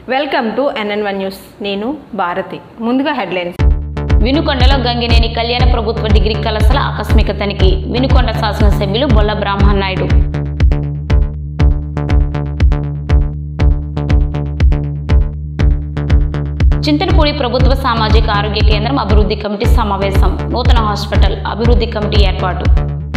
Welcome to NN one news నేను భారతి ముందుగా headlines వినుకొండలో Gangineni కళ్యాణ ప్రభుత్వ డిగ్రీ కళాశాల ఆకస్మిక తనిఖీ వినుకొండ శాసనసభ్యులు బొల్ల బ్రాహ్మణాయుడు చింతనపూడి ప్రభుత్వ సామాజిక ఆరోగ్య కేంద్రం అభివృద్ధి కమిటీ సమావేశం నూతన హాస్పిటల్ అభివృద్ధి కమిటీ ఏర్పాటు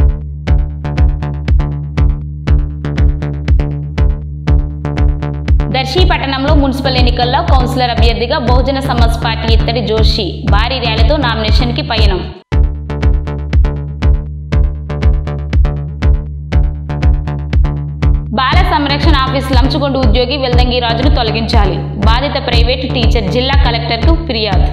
దర్శి పట్టణంలో మున్సిపల్ ఎన్నికల్లో కౌన్సిలర్ అభ్యర్థిగా బహుజన సమాజ్ పార్టీ ఇత్తడి జోషి భారీ ర్యాలీతో నామినేషన్కి పయనం బాల సంరక్షణ ఆఫీస్ లంచగొండ ఉద్యోగి వెల్దంగి రాజును తొలగించాలి బాధిత ప్రైవేటు టీచర్ జిల్లా కలెక్టర్కు ఫిర్యాదు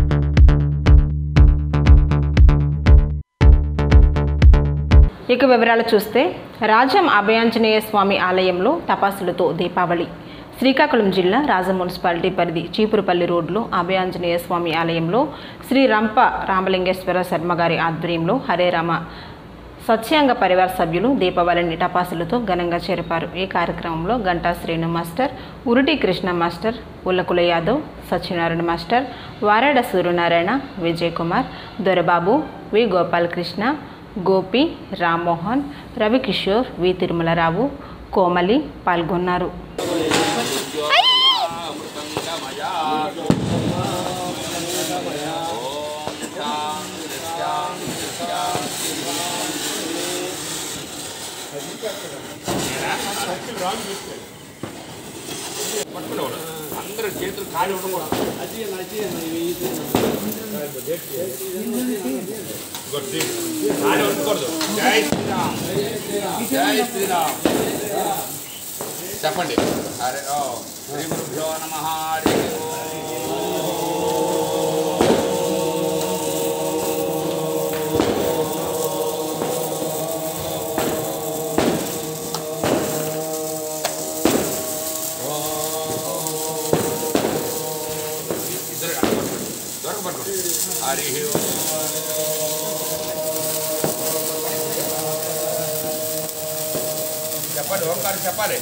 ఇక వివరాలు చూస్తే రాజం అభయాంజనేయ స్వామి ఆలయంలో తపాసులతో దీపావళి శ్రీకాకుళం జిల్లా రాజం మున్సిపాలిటీ పరిధి చీపురుపల్లి రోడ్లో అభయాంజనేయ స్వామి ఆలయంలో శ్రీ రంప రామలింగేశ్వర శర్మ గారి ఆధ్వర్యంలో హరే రామ సత్యాంగ పరివార సభ్యులు దీపావళిని టపాసులతో ఘనంగా చేరిపారు ఈ కార్యక్రమంలో Ganta Srinu master Uruti Krishna master Ullakula Yadav Satyanarayana master Varada Suryanarayana Vijay Kumar Dorababu V Gopalakrishna Gopi Rammohan Ravikishore V Tirumalarao Komali పాల్గొన్నారు అందరూ చేతులు ఖాళీ ఉండకూడదు గొడ్డి. ఖాళీ ఉండకూడదు జై శ్రీరామ్ జై శ్రీరామ్ చెప్పండి హరే ఓ శ్రీ గురుభ్యో నమ హరి ఇద్దరు దొరకబడుకోండి హరి ఓం చెప్పండి ఓంకారం చెప్పాలి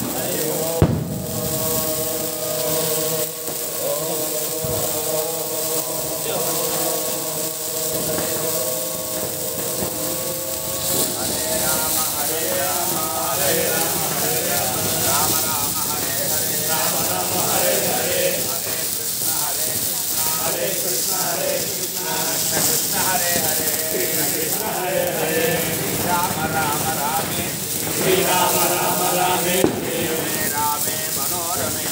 రామ రామ రామే శ్రీరామ రామ రామే రామే మనోరమే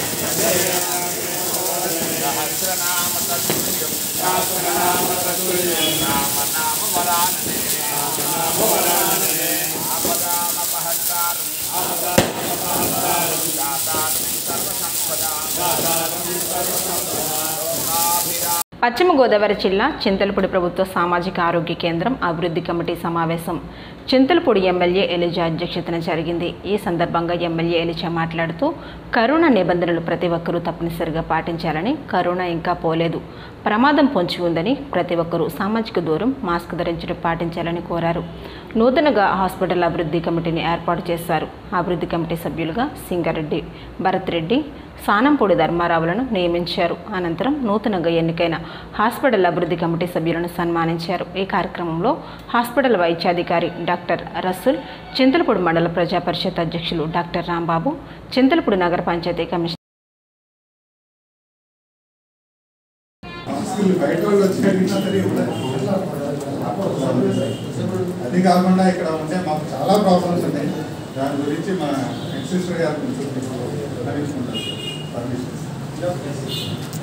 సహస్రనామ తత్తుల్యం సహస్రనామ తత్తుల్యం రామ నామ వరాననే రామ నామ వరాననే ఆపదామపహత్తారం ఆపదామపహత్తారం దాతారం సర్వసంపదా దాతారం సర్వసంపదా లోకాభిరా పశ్చిమ గోదావరి జిల్లా చింతలపూడి ప్రభుత్వ సామాజిక ఆరోగ్య కేంద్రం అభివృద్ధి కమిటీ సమావేశం చింతలపూడి ఎమ్మెల్యే ఎలిజా అధ్యక్షతన జరిగింది ఈ సందర్భంగా ఎమ్మెల్యే ఎలిజా మాట్లాడుతూ కరోనా నిబంధనలు ప్రతి ఒక్కరూ తప్పనిసరిగా పాటించాలని కరోనా ఇంకా పోలేదు ప్రమాదం పొంచి ఉందని ప్రతి ఒక్కరూ సామాజిక దూరం మాస్క్ ధరించడం పాటించాలని కోరారు నూతనగా హాస్పిటల్ అభివృద్ధి కమిటీని ఏర్పాటు చేశారు అభివృద్ధి కమిటీ సభ్యులుగా సింగారెడ్డి భరత్ రెడ్డి సానంపూడి ధర్మారావులను నియమించారు అనంతరం నూతనంగా ఎన్నికైన హాస్పిటల్ అభివృద్ధి కమిటీ సభ్యులను సన్మానించారు ఈ కార్యక్రమంలో హాస్పిటల్ వైద్యాధికారి డాక్టర్ రసూల్ చింతలపూడి మండల ప్రజా పరిషత్ అధ్యక్షులు డాక్టర్ రాంబాబు చింతలపూడి నగర పంచాయతీ కమిషనర్ స్కూల్ బయట వాళ్ళు వచ్చి అడిగినా సరే ఇవ్వలేదు. అది కాకుండా ఇక్కడ ఉంటే మాకు చాలా ప్రాబ్లమ్స్ ఉన్నాయి దాని గురించి మా ఎక్సిస్టర్ గారు కొంచెం వివరించుకుంటారు పర్మిషన్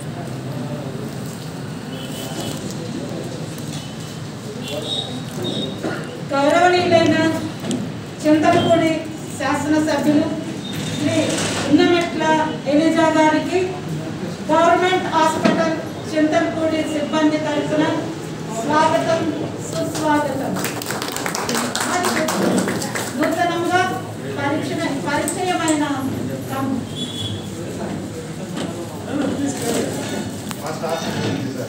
గౌరవనీయులైన చింతలపూడి శాసనసభ్యులు శ్రీ ఉన్నమెట్ల ఎలిజా గారికి గవర్నమెంట్ హాస్పిటల్ చింతలపూడి సిబ్బంది తరఫున స్వాగతం సుస్వాగతం మరియు నూతనంగా పరిచయ పరిచయమైన కం- మా స్టాఫ్ ఉంది సార్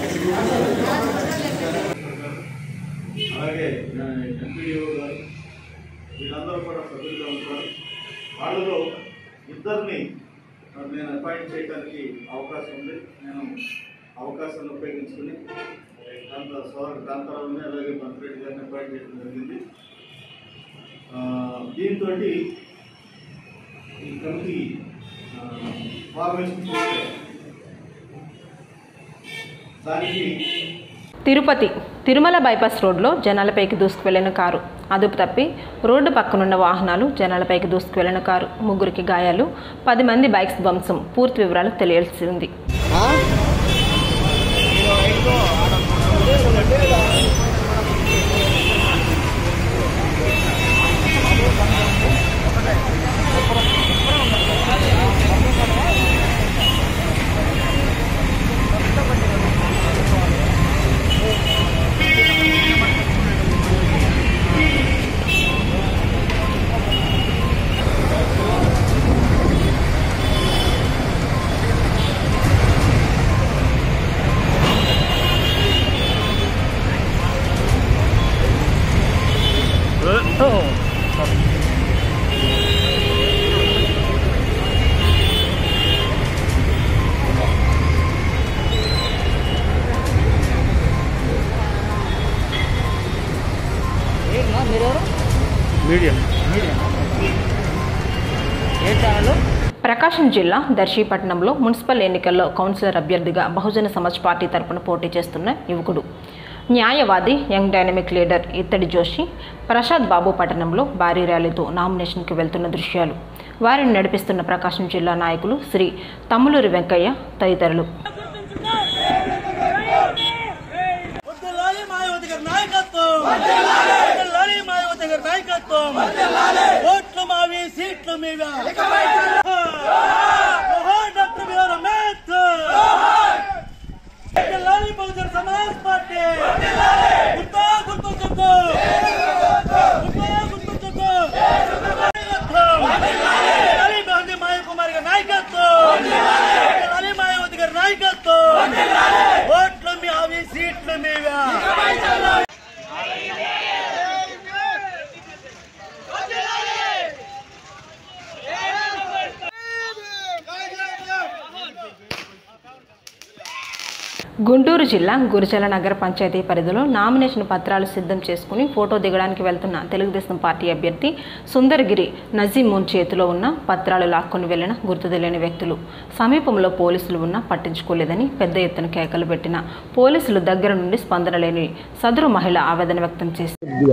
అలాగే ఎంపీడీఓ గారు ఇద్దరిని నేను అపాయింట్ చేయడానికి అవకాశం ఉంది నేను అవకాశాన్ని ఉపయోగించుకుని కాంత సోదరు కాంతారావుని అలాగే మంత్రిరెడ్డి గారిని అపాయింట్ చేయడం జరిగింది దీంతో ఈ కమిటీ ఫార్మేషన్ చేస్తే దానికి తిరుపతి తిరుమల బైపాస్ రోడ్లో జనాలపైకి దూసుకువెళ్లిన కారు అదుపు తప్పి రోడ్డు పక్కనున్న వాహనాలు జనాలపైకి దూసుకువెళ్లిన కారు ముగ్గురికి గాయాలు పది మంది బైక్స్ ధ్వంసం పూర్తి వివరాలు తెలియాల్సి ఉంది ప్రకాశం జిల్లా దర్శీపట్నంలో మున్సిపల్ ఎన్నికల్లో కౌన్సిలర్ అభ్యర్థిగా బహుజన సమాజ్ పార్టీ తరపున పోటీ చేస్తున్న యువకుడు న్యాయవాది యంగ్ డైనమిక్ లీడర్ ఇత్తడి జోషి ప్రసాద్ బాబు పట్టణంలో భారీ ర్యాలీతో నామినేషన్కి వెళ్తున్న దృశ్యాలు వారిని నడిపిస్తున్న ప్రకాశం జిల్లా నాయకులు శ్రీ తమ్ములూరి వెంకయ్య తదితరులు వద్దలాలి మాయావతి గారి నాయకత్వం వద్దలాలి మాయావతి గారి నాయకత్వం ఓట్లు మావి సీట్లు మీవా జోహార్ డాక్టర్ బిఆర్ అంబేద్కర్ వద్దలాలి బహుజన సమాజ్ పార్టీ గుర్తా గుర్తుంచుకో గుర్తా గుర్తుంచుకో నాయకత్వం వద్దలాలి గాంధీ మాయ కుమార్ గారి నాయకత్వం వద్దలాలి మాయావతి గారి నాయకత్వం ఓట్లు మీ అవి సీట్లు మీవా గుంటూరు జిల్లా గురిజల నగర పంచాయతీ పరిధిలో నామినేషన్ పత్రాలు సిద్ధం చేసుకుని ఫోటో దిగడానికి వెళ్తున్న తెలుగుదేశం పార్టీ అభ్యర్థి సుందరగిరి నజీమున్ చేతిలో ఉన్న పత్రాలు లాక్కొని వెళ్లిన గుర్తు తెలియని వ్యక్తులు సమీపంలో పోలీసులు ఉన్నా పట్టించుకోలేదని పెద్ద ఎత్తున కేకలు పెట్టిన పోలీసులు దగ్గర నుండి స్పందన లేని సదరు మహిళ ఆవేదన వ్యక్తం చేసింది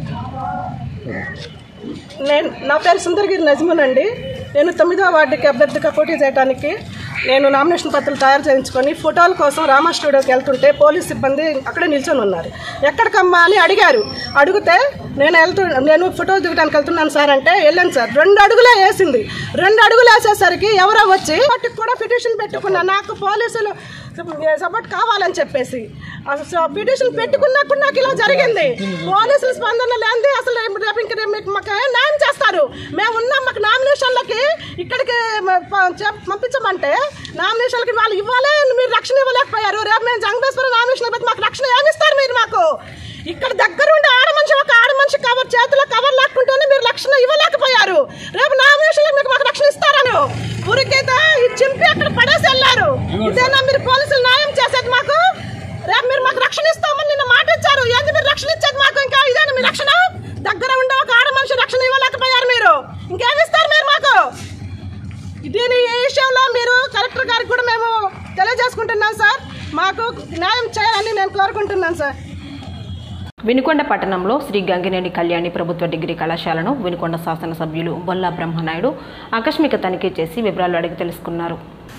నేను నా పేరు సుందరగిరి నజ్మున్ అండి నేను తొమ్మిదవ వార్డుకి అభ్యర్థిగా పోటీ చేయడానికి నేను నామినేషన్ పత్రాలు తయారు చేయించుకొని ఫోటోల కోసం రామా స్టూడియోకి వెళ్తుంటే పోలీస్ సిబ్బంది అక్కడే నిల్చొని ఉన్నారు ఎక్కడికమ్మా అని అడిగారు అడిగితే నేను వెళ్తూ నేను ఫోటో దిగడానికి వెళ్తున్నాను సార్ అంటే వెళ్ళాను సార్ రెండు అడుగులే వేసింది రెండు అడుగులు వేసేసరికి ఎవరో వచ్చి వాటికి కూడా పిటిషన్ పెట్టుకున్నా నాకు పోలీసులు సపోర్ట్ కావాలని చెప్పేసి అసలు పిటిషన్ పెట్టుకున్నప్పుడు నాకు ఇలా జరిగింది పోలీసుల స్పందన లేనిది అసలు రేపు ఇంక రేపు మీకు మాకు ఏం న్యాయం చేస్తారు మేము ఉన్నాం మాకు నామినేషన్లకి ఇక్కడికి మ- ప- చెప్- పంపించమంటే నామినేషన్లకి వాళ్ళు ఇవ్వాలి మీరు రక్షణ ఇవ్వలేకపోయారు రేపు మేము జంగేశ్వరం నామినేషన్ పెట్టి మాకు రక్షణ ఏమిస్తారు మీరు మాకు ఇక్కడ దగ్గర ఉండి ఆడ మనిషి ఒక ఆడ మనిషి కవర్ చేతిలో కవర్ లాక్కుంటేనే మీరు రక్షణ ఇవ్వలేకపోయారు రేపు నామినేషన్లో మీకు మాకు రక్షణ ఇస్తారని ఊరికైతే ఈ చింపి అక్కడ పడేసి వెళ్ళారు ఇదేనా మీరు పోలీసులు న్యాయం చేసేది మాకు రేపు మీరు మాకు రక్షణ ఇస్తామని నిన్న మాట ఇచ్చారు ఏంది మీరు రక్షణ ఇచ్చేది మాకు ఇంకా ఇదేనా మీ రక్షణ దగ్గర ఉండే ఒక ఆడ మనిషి రక్షణ ఇవ్వలేకపోయారు మీరు ఇంకేమి ఇస్తారు మీరు మాకు దీని ఈ విషయంలో మీరు కలెక్టర్ గారికి కూడా మేము తెలియజేసుకుంటున్నాం సార్ మాకు న్యాయం చేయాలని నేను కోరుకుంటున్నాను సార్ వినుకొండ పట్టణంలో శ్రీ గంగినేని కళ్యాణి ప్రభుత్వ డిగ్రీ కళాశాలను వినుకొండ శాసనసభ్యులు బొల్లా బ్రహ్మనాయుడు ఆకస్మిక తనిఖీ చేసి వివరాలు అడిగి తెలుసుకున్నారు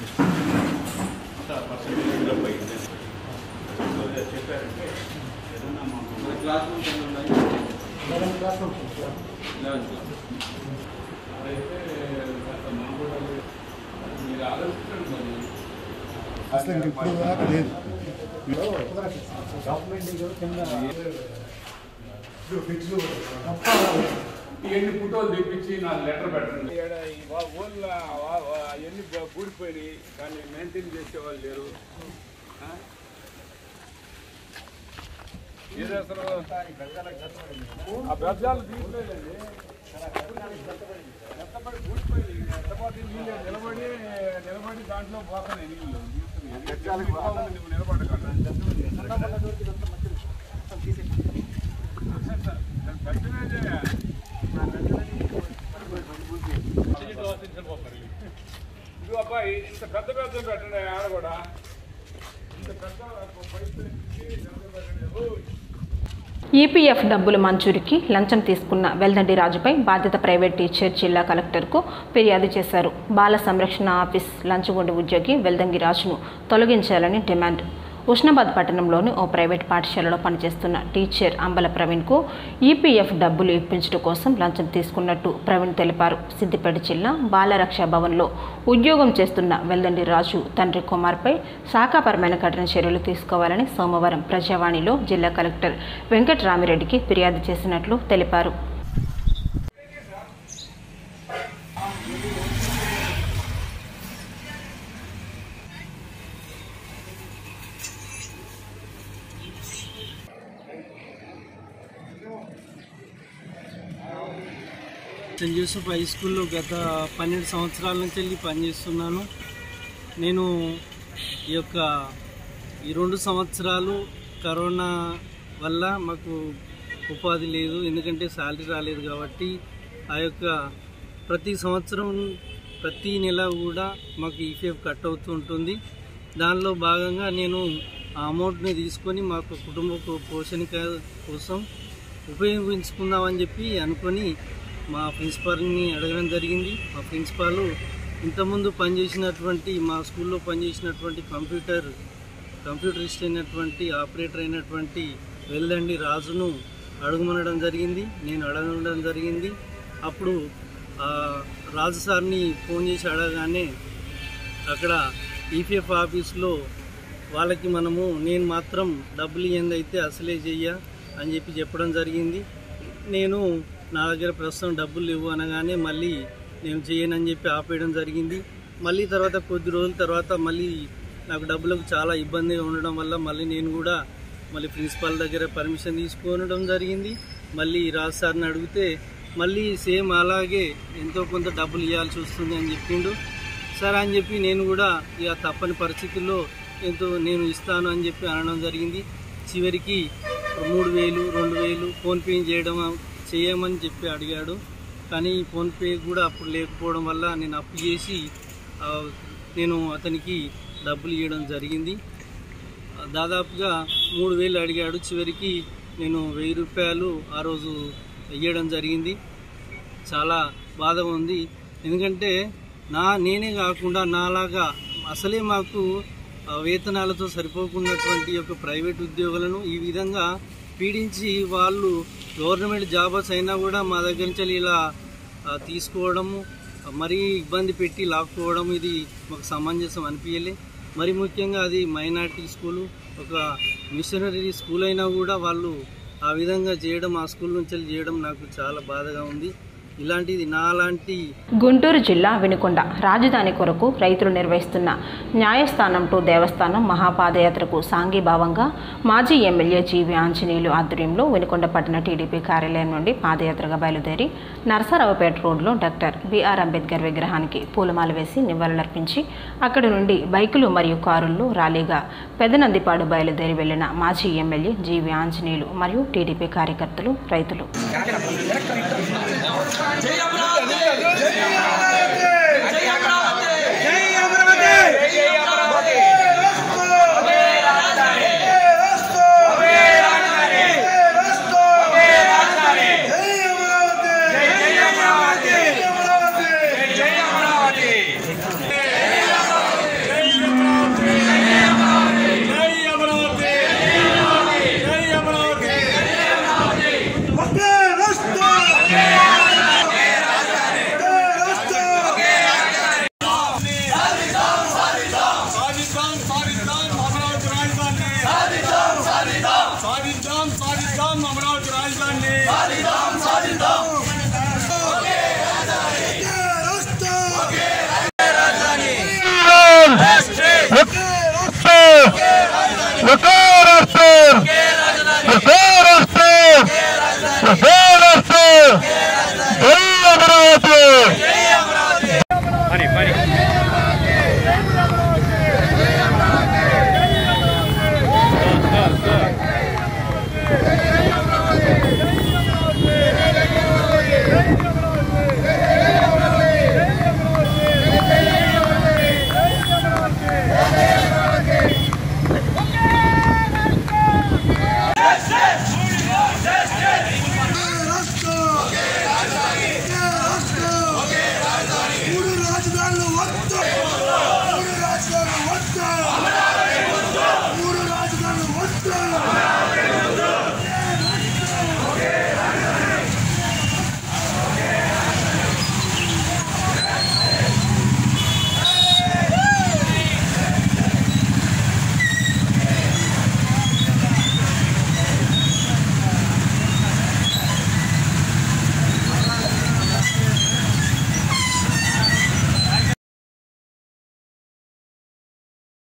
అసలు ఇంక ఇప్పుడు దాకా లేదు ఎన్ని ఫోటోలు తెప్పించి నాకు లెటర్ పెట్టండి ఊళ్ళో ఎన్ని కూడిపోయినాయి దాన్ని మెయింటైన్ చేసేవాళ్ళు లేరు ఆ? ఏది అసలు ఆ బెజ్జాలు తీసుకోలేదండి ఎంతమంది కూడిపోయినాయి ఎట్టపోతే నీళ్ళు నిలబడి నిలబడి దాంట్లో పోతున్నాయి నీళ్ళు నువ్వు నిలబడకుండా ఇది అబ్బాయి ఇంత పెద్ద పెద్ద పెట్టండి ఆడ కూడా ఇంత పెద్ద పైపు పెట్టండి ఓ. ఈపీఎఫ్ డబ్బుల మంజూరికి లంచం తీసుకున్న వెల్దండి రాజుపై బాధ్యత ప్రైవేట్ టీచర్ జిల్లా కలెక్టర్కు ఫిర్యాదు చేశారు బాల సంరక్షణ ఆఫీస్ లంచగొండి ఉద్యోగి వెల్దంగి రాజును తొలగించాలని డిమాండ్ ఉష్ణాబాద్ పట్టణంలోని ఓ ప్రైవేట్ పాఠశాలలో పనిచేస్తున్న టీచర్ అంబల ప్రవీణ్కు ఈపీఎఫ్ డబ్బులు ఇప్పించడం కోసం లంచం తీసుకున్నట్టు ప్రవీణ్ తెలిపారు సిద్దిపేట జిల్లా బాలరక్ష భవన్లో ఉద్యోగం చేస్తున్న వెల్దండి రాజు తండ్రి కుమార్పై శాఖాపరమైన కఠిన చర్యలు తీసుకోవాలని సోమవారం ప్రజావాణిలో జిల్లా కలెక్టర్ వెంకట్రామిరెడ్డికి ఫిర్యాదు చేసినట్లు తెలిపారు సెంట్ జోసెఫ్ హై స్కూల్లో గత పన్నెండు సంవత్సరాల నుంచి వెళ్ళి పనిచేస్తున్నాను నేను ఈ యొక్క ఈ రెండు సంవత్సరాలు కరోనా వల్ల మాకు ఉపాధి లేదు ఎందుకంటే శాలరీ రాలేదు కాబట్టి ఆ యొక్క ప్రతి సంవత్సరం ప్రతి నెల కూడా మాకు ఈపీఎఫ్ కట్ అవుతూ ఉంటుంది దానిలో భాగంగా నేను ఆ అమౌంట్ని తీసుకొని మాకు కుటుంబ పో- పోషణ కోసం ఉపయోగించుకుందామని చెప్పి అనుకొని మా ప్రిన్సిపాల్ని అడగడం జరిగింది మా ప్రిన్సిపాల్ ఇంతకుముందు పనిచేసినటువంటి మా స్కూల్లో పనిచేసినటువంటి కంప్యూటర్ కంప్యూటరిస్ట్ అయినటువంటి ఆపరేటర్ అయినటువంటి వెల్దండి రాజును అడగమనడం జరిగింది నేను అడగడం జరిగింది అప్పుడు ఆ రాజు సార్ని ఫోన్ చేసి అడగగానే అక్కడ ఈపీఎఫ్ ఆఫీస్లో వాళ్ళకి మనము నేను మాత్రం డబ్బులు ఏందైతే అసలే చెయ్య అని చెప్పి చెప్పడం జరిగింది నేను నా దగ్గర ప్రస్తుతం డబ్బులు లేవు అనగానే మళ్ళీ నేను చేయనని చెప్పి ఆపేయడం జరిగింది మళ్ళీ తర్వాత కొద్ది రోజుల తర్వాత మళ్ళీ నాకు డబ్బులకు చాలా ఇబ్బందిగా ఉండడం వల్ల మళ్ళీ నేను కూడా మళ్ళీ ప్రిన్సిపాల్ దగ్గర పర్మిషన్ తీసుకోనడం జరిగింది మళ్ళీ రాజు సార్ని అడిగితే మళ్ళీ సేమ్ అలాగే ఎంతో కొంత డబ్బులు ఇవ్వాల్సి వస్తుంది అని చెప్పిండు సరే అని చెప్పి నేను కూడా ఇక తప్పని పరిస్థితుల్లో ఎంతో నేను ఇస్తాను అని చెప్పి అనడం జరిగింది చివరికి మూడు వేలు రెండు వేలు ఫోన్పే చేయడం చేయమని చెప్పి అడిగాడు కానీ ఫోన్పే కూడా అప్పుడు లేకపోవడం వల్ల నేను అప్పు చేసి ఆ, నేను అతనికి డబ్బులు ఇవ్వడం జరిగింది దాదాపుగా మూడు వేలు అడిగాడు చివరికి నేను వెయ్యి రూపాయలు ఆ రోజు ఇవ్వడం జరిగింది చాలా బాధ ఉంది ఎందుకంటే నా నేనే కాకుండా నాలాగా అసలే మాకు ఆ, వేతనాలతో సరిపోకున్నటువంటి యొక్క ప్రైవేట్ ఉద్యోగులను ఈ విధంగా పీడించి వాళ్ళు గవర్నమెంట్ జాబర్స్ అయినా కూడా మా దగ్గర నుంచి ఇలా ఆ, తీసుకోవడము మరీ ఇబ్బంది పెట్టి లాక్కోవడం ఇది మాకు సమంజసం అనిపించలే మరి ముఖ్యంగా అది మైనార్టీ స్కూలు ఒక మిషనరీ స్కూల్ అయినా కూడా వాళ్ళు ఆ విధంగా చేయడం ఆ స్కూల్ నుంచి వెళ్ళి చేయడం నాకు చాలా బాధగా ఉంది ఇలాంటిది నాలాంటి గుంటూరు జిల్లా వినుకొండ రాజధాని కొరకు రైతులు నిర్వహిస్తున్న న్యాయస్థానం టు దేవస్థానం మహాపాదయాత్రకు సాంఘీభావంగా మాజీ ఎమ్మెల్యే జీవి ఆంజనేయులు ఆధ్వర్యంలో వినుకొండ పట్టణ టీడీపీ కార్యాలయం నుండి పాదయాత్రగా బయలుదేరి నరసరావుపేట రోడ్లో డాక్టర్ బిఆర్ అంబేద్కర్ విగ్రహానికి పూలమాల వేసి నివాళులర్పించి అక్కడి నుండి బైకులు మరియు కారుల్లో ర్యాలీగా పెదనందిపాడు బయలుదేరి వెళ్లిన మాజీ ఎమ్మెల్యే జీవి ఆంజనేయులు మరియు టీడీపీ కార్యకర్తలు రైతులు సాధిద్దాం సాధిద్దాం అమరావతి రాజధాని రాజధాని